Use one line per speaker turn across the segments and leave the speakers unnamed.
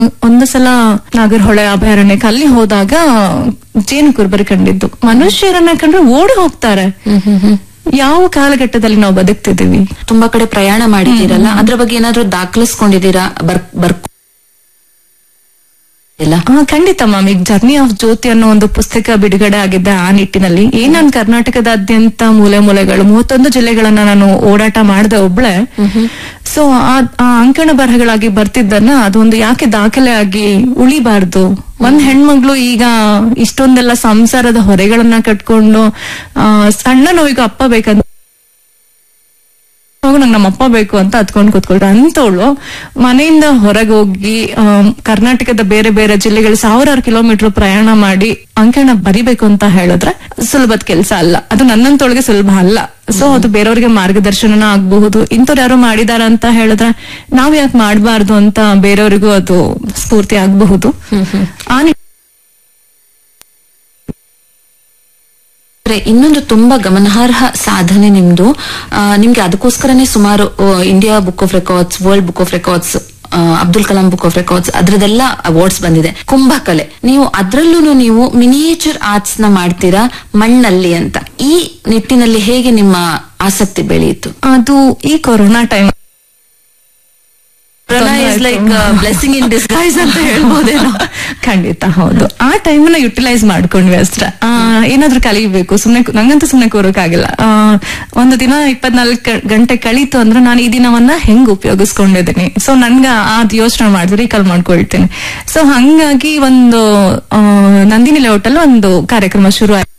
ಒಂದು ಸಲ ನಾಗರಹೊಳೆ ಅಭಯಾರಣ್ಯಕ್ಕೆ ಅಲ್ಲಿ ಹೋದಾಗ ಜೇನು ಕುರುಬರಿ ಕಂಡಿದ್ದು ಮನುಷ್ಯರನ್ನ ಕಂಡ್ರೆ ಓಡಿ ಹೋಗ್ತಾರೆ ಯಾವ ಕಾಲಘಟ್ಟದಲ್ಲಿ ನಾವು ಬದುಕ್ತಿದೀವಿ
ತುಂಬಾ ಕಡೆ ಪ್ರಯಾಣ ಮಾಡಿದ್ದೀರಲ್ಲ ಅದ್ರ ಬಗ್ಗೆ ಏನಾದ್ರೂ ದಾಖಲಿಸ್ಕೊಂಡಿದ್ದೀರಾ ಬರ್ ಬರ್ ಇಲ್ಲ
ಹಾ ಖಂಡಿತ ಮ್ಯಾಮ್ ಈಗ ಜರ್ನಿ ಆಫ್ ಜ್ಯೋತಿ ಅನ್ನೋ ಒಂದು ಪುಸ್ತಕ ಬಿಡುಗಡೆ ಆಗಿದ್ದೆ ಆ ನಿಟ್ಟಿನಲ್ಲಿ ಏನ್ ನಾನು ಕರ್ನಾಟಕದಾದ್ಯಂತ ಮೂಲೆ ಮೂಲೆಗಳು ಮೂವತ್ತೊಂದು ಜಿಲ್ಲೆಗಳನ್ನ ನಾನು ಓಡಾಟ ಮಾಡಿದೆ ಒಬ್ಳೆ ಸೊ ಆ ಆ ಅಂಕಣ ಬರಹಗಳಾಗಿ ಬರ್ತಿದ್ದನ್ನ ಅದೊಂದು ಯಾಕೆ ದಾಖಲೆ ಆಗಿ ಉಳಿಬಾರ್ದು ಒಂದ್ ಹೆಣ್ಮಗ್ಳು ಈಗ ಇಷ್ಟೊಂದೆಲ್ಲ ಸಂಸಾರದ ಹೊರೆಗಳನ್ನ ಕಟ್ಕೊಂಡು ಆ, ಸಣ್ಣ ನೋವಿಗೂ ಅಪ್ಪ ಬೇಕಂತ ಹೋಗು ನಂಗೆ ನಮ್ಮ ಅಪ್ಪ ಬೇಕು ಅಂತ ಹತ್ಕೊಂಡ್ ಕೂತ್ಕೊಳ್ರು ಅಂತವಳು ಮನೆಯಿಂದ ಹೊರಗೆ ಹೋಗಿ ಆಮ್, ಕರ್ನಾಟಕದ ಬೇರೆ ಬೇರೆ ಜಿಲ್ಲೆಗಳು ಸಾವಿರಾರು ಕಿಲೋಮೀಟರ್ ಪ್ರಯಾಣ ಮಾಡಿ ಅಂಕಣ ಬರಿಬೇಕು ಅಂತ ಹೇಳಿದ್ರೆ ಸುಲಭದ ಕೆಲಸ ಅಲ್ಲ ಅದು ನನ್ನಂತೊಳಗೆ ಸುಲಭ ಅಲ್ಲ ಸೊ ಅದು ಬೇರೆಯವ್ರಿಗೆ ಮಾರ್ಗದರ್ಶನ ಆಗಬಹುದು ಇಂಥವ್ರು ಯಾರು ಮಾಡಿದಾರ ಅಂತ ಹೇಳಿದ್ರೆ ನಾವ್ ಯಾಕೆ ಮಾಡಬಾರ್ದು ಅಂತ ಬೇರೆಯವರಿಗೂ ಅದು ಸ್ಫೂರ್ತಿ ಆಗಬಹುದು ಆ ನಿಟ್ಟಿನಲ್ಲಿ
ಅಂದ್ರೆ ಇನ್ನೊಂದು ತುಂಬಾ ಗಮನಾರ್ಹ ಸಾಧನೆ ನಿಮ್ದು ಆ, ನಿಮ್ಗೆ ಅದಕ್ಕೋಸ್ಕರನೇ ಸುಮಾರು India Book of Records World Book of Records Abdul Kalam Book of Records ಅದ್ರದೆಲ್ಲ ಅವಾರ್ಡ್ಸ್ ಬಂದಿದೆ ಕುಂಭಕಲೆ ನೀವು ಅದ್ರಲ್ಲೂ ನೀವು ಮಿನಿಯೇಚರ್ ಆರ್ಟ್ಸ್ ನ ಮಾಡ್ತೀರಾ ಮಣ್ಣಲ್ಲಿ ಅಂತ ಈ ನಿಟ್ಟಿನಲ್ಲಿ ಹೇಗೆ ನಿಮ್ಮ ಆಸಕ್ತಿ ಬೆಳೆಯಿತು
ಅದು ಈ corona time
like blessing in disguise ಅಂತ ಹೇಳ್ಬೋದೇನೋ
ಖಂಡಿತ ಹೌದು ಆ ಟೈಮ್ ನ ಯುಟಿಲೈಸ್ ಮಾಡ್ಕೊಂಡ್ವಿ ಅಷ್ಟೇ ಆ, ಏನಾದ್ರೂ ಕಲಿಬೇಕು ಸುಮ್ನೆ ಕು- ನಂಗಂತೂ ಸುಮ್ನೆ ಕೂರಕ್ಕಾಗಿಲ್ಲ ಆ, ಒಂದು ದಿನ ಇಪ್ಪತ್ನಾಲ್ಕು ಗಂಟೆ ಕಳೀತು ಅಂದ್ರೆ ನಾನು ಈ ದಿನವನ್ನ ಹೆಂಗ್ ಉಪಯೋಗಿಸ್ಕೊಂಡಿದ್ದೀನಿ ಸೊ ನನ್ಗ ಅದ್ ಯೋಚನೆ ಮಾಡಿದ್ರೆ ಕಲ್ ಮಾಡ್ಕೊಳ್ತೀನಿ ಸೊ ಹಂಗಾಗಿ ಒಂದು ಆ, ನಂದಿನಿ ಲೇಔಟ್ ಅಲ್ಲಿ ಒಂದು ಕಾರ್ಯಕ್ರಮ ಶುರು ಆಯ್ತು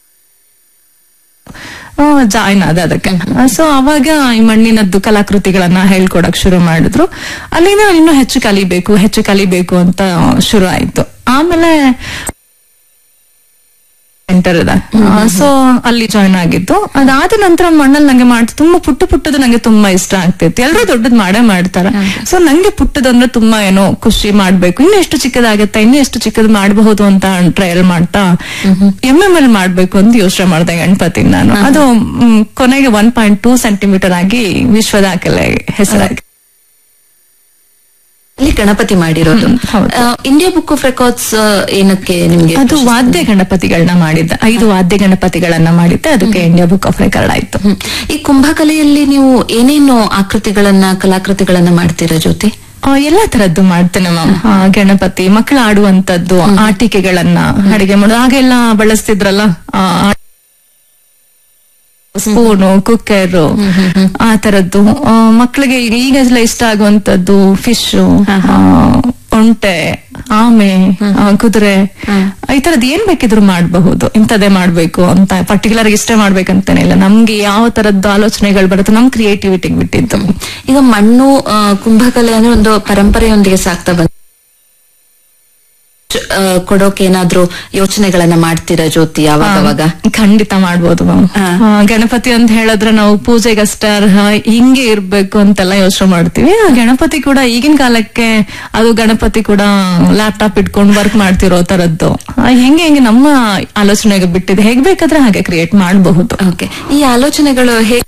ಜಾಯ್ನ್ ಆದ ಅದಕ್ಕೆ ಸೊ ಅವಾಗ ಈ ಮಣ್ಣಿನದ್ದು ಕಲಾಕೃತಿಗಳನ್ನ ಹೇಳ್ಕೊಡಕ್ ಶುರು ಮಾಡಿದ್ರು ಅಲ್ಲಿಂದ ನಾನು ಇನ್ನೂ ಹೆಚ್ಚು ಕಲಿಬೇಕು ಹೆಚ್ಚು ಕಲಿಬೇಕು ಅಂತ ಶುರು ಆಯ್ತು ಆಮೇಲೆ ಸೆಂಟರ್ ಇದೆ ಸೊ ಅಲ್ಲಿ ಜಾಯ್ನ್ ಆಗಿದ್ದು ಅದಾದ ನಂತರ ಮಣ್ಣಲ್ಲಿ ನಂಗೆ ಮಾಡ್ತಾ ತುಂಬಾ ಪುಟ್ಟ ಪುಟ್ಟದು ನಂಗೆ ತುಂಬಾ ಇಷ್ಟ ಆಗ್ತಿತ್ತು ಎಲ್ಲರೂ ದೊಡ್ಡದ್ ಮಾಡೇ ಮಾಡ್ತಾರೆ ಸೊ ನಂಗೆ ಪುಟ್ಟದಂದ್ರೆ ತುಂಬಾ ಏನೋ ಖುಷಿ ಮಾಡ್ಬೇಕು ಇನ್ನು ಎಷ್ಟು ಚಿಕ್ಕದಾಗತ್ತೆ ಇನ್ನು ಎಷ್ಟು ಚಿಕ್ಕದ್ ಮಾಡಬಹುದು ಅಂತ ಟ್ರಯಲ್ ಮಾಡ್ತಾ ಎಂ ಎಂ ಎಲ್ ಮಾಡ್ಬೇಕು ಅಂತ ಯೋಚನೆ ಮಾಡಿದೆ ಗಣಪತಿ ನಾನು ಅದು ಮ್, ಕೊನೆಗೆ ಒನ್ ಪಾಯಿಂಟ್ ಟೂ ಸೆಂಟಿಮೀಟರ್ ಆಗಿ ವಿಶ್ವ ದಾಖಲೆ ಹೆಸರಾಗಿ
ಅಲ್ಲಿ ಗಣಪತಿ ಮಾಡಿರೋದು
ಹ್ಮ್, ಹೌದು.
ಇಂಡಿಯಾ ಬುಕ್ ಆಫ್ ರೆಕಾರ್ಡ್ಸ್ ಏನಕ್ಕೆ ನಿಮ್ಗೆ
ಅದು ವಾದ್ಯ ಗಣಪತಿಗಳನ್ನ ಮಾಡಿದ್ದೆ ಐದು ವಾದ್ಯ ಗಣಪತಿಗಳನ್ನ ಮಾಡಿದ್ದೆ ಅದಕ್ಕೆ ಇಂಡಿಯಾ ಬುಕ್ ಆಫ್ ರೆಕಾರ್ಡ್ ಆಯ್ತು
ಹ್ಮ್. ಈ ಕುಂಭಕಲೆಯಲ್ಲಿ ನೀವು ಏನೇನು ಆಕೃತಿಗಳನ್ನ ಕಲಾಕೃತಿಗಳನ್ನ ಮಾಡ್ತೀರಾ ಜ್ಯೋತಿ
ಆ, ಎಲ್ಲಾ ತರದ್ದು ಮಾಡ್ತೇನೆ ಮ್ಯಾಮ್ ಗಣಪತಿ ಮಕ್ಕಳು ಆಡುವಂತದ್ದು ಆಟಿಕೆಗಳನ್ನ ಅಡಿಗೆ ಮಾಡೋದು ಆಗೆಲ್ಲ ಬಳಸ್ತಿದ್ರಲ್ಲ ಆ, ಆ- ಸ್ಪೂನು ಕುಕ್ಕರ್ ಆ ತರದ್ದು ಆ, ಮಕ್ಳಿಗೆ ಈಗ ಈಗೆಲ್ಲ ಇಷ್ಟ ಆಗುವಂತದ್ದು ಫಿಶ್ ಒಂಟೆ ಆಮೆ ಆ, ಕುದುರೆ ಈ ತರದ್ ಏನ್ ಬೇಕಿದ್ರು ಮಾಡಬಹುದು ಇಂಥದ್ದೇ ಮಾಡ್ಬೇಕು ಅಂತ ಪರ್ಟಿಕ್ಯುಲರ್ ಇಷ್ಟೇ ಮಾಡ್ಬೇಕಂತಾನೆ ಇಲ್ಲ ನಮ್ಗೆ ಯಾವ ತರದ್ದು ಆಲೋಚನೆಗಳು ಬರುತ್ತೆ ನಮ್ ಕ್ರಿಯೇಟಿವಿಟಿಗೆ ಬಿಟ್ಟಿದ್ದು
ಈಗ ಮಣ್ಣು ಆ, ಕುಂಭಕಲೆ ಅಂದ್ರೆ ಒಂದು ಪರಂಪರೆಯೊಂದಿಗೆ ಸಾಕ್ತಾ ಬಂದ ಆ, ಕೊಡೋಕೆ ಏನಾದ್ರೂ ಯೋಚನೆಗಳನ್ನ ಮಾಡ್ತೀರಾ ಜ್ಯೋತಿ ಯಾವಾಗವಾಗ
ಖಂಡಿತ ಮಾಡ್ಬೋದು ಮ್ಯಾಮ್
ಹಾ.
ಗಣಪತಿ ಅಂತ ಹೇಳಿದ್ರೆ ನಾವು ಪೂಜೆಗಷ್ಟೇ ಅರ್ಹ ಹಿಂಗೆ ಇರ್ಬೇಕು ಅಂತೆಲ್ಲ ಯೋಚನೆ ಮಾಡ್ತೀವಿ ಆ ಗಣಪತಿ ಕೂಡ ಈಗಿನ ಕಾಲಕ್ಕೆ ಅದು ಗಣಪತಿ ಕೂಡ ಲ್ಯಾಪ್ಟಾಪ್ ಇಟ್ಕೊಂಡು ವರ್ಕ್ ಮಾಡ್ತಿರೋ ತರದ್ದು ಆ, ಹೆಂಗೆ ಹೆಂಗೆ ನಮ್ಮ ಆಲೋಚನೆಗೆ ಬಿಟ್ಟಿದೆ ಹೇಗ್ ಬೇಕಾದ್ರೆ ಹಾಗೆ ಕ್ರಿಯೇಟ್ ಮಾಡಬಹುದು
ಓಕೆ ಈ ಆಲೋಚನೆಗಳು ಹೇಗೆ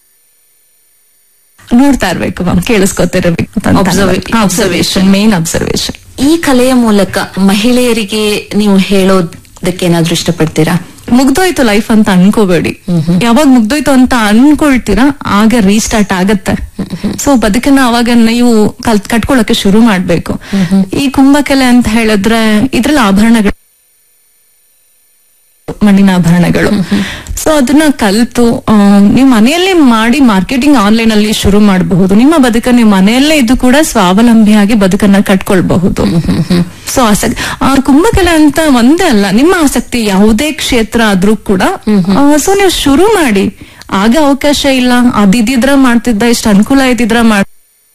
ನೋಡ್ತಾ ಇರ್ಬೇಕು ಮ್ಯಾಮ್ ಕೇಳಿಸ್ಕೊತಿರ್ಬೇಕು
Observa-
ಅಬ್ಸರ್ವೇಷನ್ ಮೇನ್ ಅಬ್ಸರ್ವೇಷನ್
ಈ ಕಲೆಯ ಮೂಲಕ ಮಹಿಳೆಯರಿಗೆ ನೀವು ಹೇಳೋದಕ್ಕೆ ಏನಾದ್ರೂ ಇಷ್ಟಪಡ್ತೀರಾ
ಮುಗ್ದೋಯ್ತು ಲೈಫ್ ಅಂತ ಅನ್ಕೋಬೇಡಿ ಯಾವಾಗ ಮುಗ್ದೋಯ್ತು ಅಂತ ಅನ್ಕೊಳ್ತೀರಾ ಆಗ ರೀಸ್ಟಾರ್ಟ್ ಆಗತ್ತೆ ಸೊ ಬದುಕನ್ನ ಅವಾಗ ನೀವು ಕಲ್ ಕಟ್ಕೊಳಕ್ಕೆ ಶುರು ಮಾಡ್ಬೇಕು ಈ ಕುಂಭಕಲೆ ಅಂತ ಹೇಳಿದ್ರೆ ಇದ್ರಲ್ಲಿ ಆಭರಣಗಳು ಮಣ್ಣಿನ ಆಭರಣಗಳು ಸೊ ಅದನ್ನ ಕಲ್ತು ಆ, ನೀವು ಮನೆಯಲ್ಲೇ ಮಾಡಿ ಮಾರ್ಕೆಟಿಂಗ್ ಆನ್ಲೈನ್ ಅಲ್ಲಿ ಶುರು ಮಾಡಬಹುದು ನಿಮ್ಮ ಬದುಕನ್ನ ನೀವು ಮನೆಯಲ್ಲೇ ಇದ್ದು ಕೂಡ ಸ್ವಾವಲಂಬಿಯಾಗಿ ಬದುಕನ್ನ ಕಟ್ಕೊಳ್ಬಹುದು ಸೊ ಆಸಕ್ತಿ ಆ ಕುಂಭಕಲೆ ಅಂತ ಒಂದೇ ಅಲ್ಲ ನಿಮ್ಮ ಆಸಕ್ತಿ ಯಾವುದೇ ಕ್ಷೇತ್ರ ಆದ್ರೂ ಕೂಡ ಸೊ ನೀವು ಶುರು ಮಾಡಿ ಆಗ ಅವಕಾಶ ಇಲ್ಲ ಅದಿದ್ರ ಮಾಡ್ತಿದ್ದ ಇಷ್ಟ ಅನುಕೂಲ ಇದ್ದಿದ್ರ ಮಾಡ್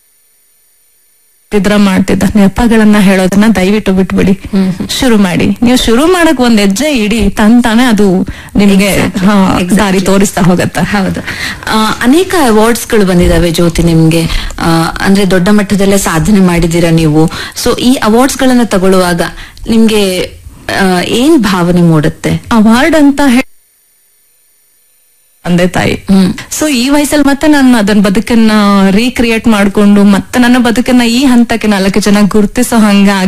ಇದ್ರ ಮಾಡ್ತಿದ್ದ ನೆಪಗಳನ್ನ ಹೇಳೋದನ್ನ ದಯವಿಟ್ಟು ಬಿಟ್ಬಿಡಿ ಶುರು ಮಾಡಿ ನೀವು ಶುರು ಮಾಡಕ್ ಒಂದ್ ಹೆಜ್ಜೆ ಇಡಿ ತಂತಾನೆ ಅದು ನಿಮ್ಗೆ ಹಾ, ದಾರಿ ತೋರಿಸ್ತಾ ಹೋಗತ್ತೆ
ಹೌದು ಆ, ಅನೇಕ ಅವಾರ್ಡ್ಸ್ ಗಳು ಬಂದಿದಾವೆ ಜ್ಯೋತಿ ನಿಮ್ಗೆ ಆ, ಅಂದ್ರೆ ದೊಡ್ಡ ಮಟ್ಟದಲ್ಲೇ ಸಾಧನೆ ಮಾಡಿದೀರಾ ನೀವು ಸೊ ಈ ಅವಾರ್ಡ್ಸ್ ಗಳನ್ನ ತಗೊಳ್ಳುವಾಗ ನಿಮ್ಗೆ ಆ, ಏನ್ ಭಾವನೆ ಮೂಡುತ್ತೆ
ಅವಾರ್ಡ್ ಅಂತ ಹೇಳಿ ತಂದೆ ತಾಯಿ
ಹ್ಮ್.
ಸೊ ಈ ವಯಸ್ಸಲ್ಲಿ ಮತ್ತೆ ನಾನು ಅದನ್ನ ಬದುಕನ್ನ ರೀಕ್ರಿಯೇಟ್ ಮಾಡ್ಕೊಂಡು ಮತ್ತೆ ನನ್ನ ಬದುಕನ್ನ ಈ ಹಂತಕ್ಕೆ ನಾಲ್ಕು ಜನ ಗುರುತಿಸೋ ಹಂಗ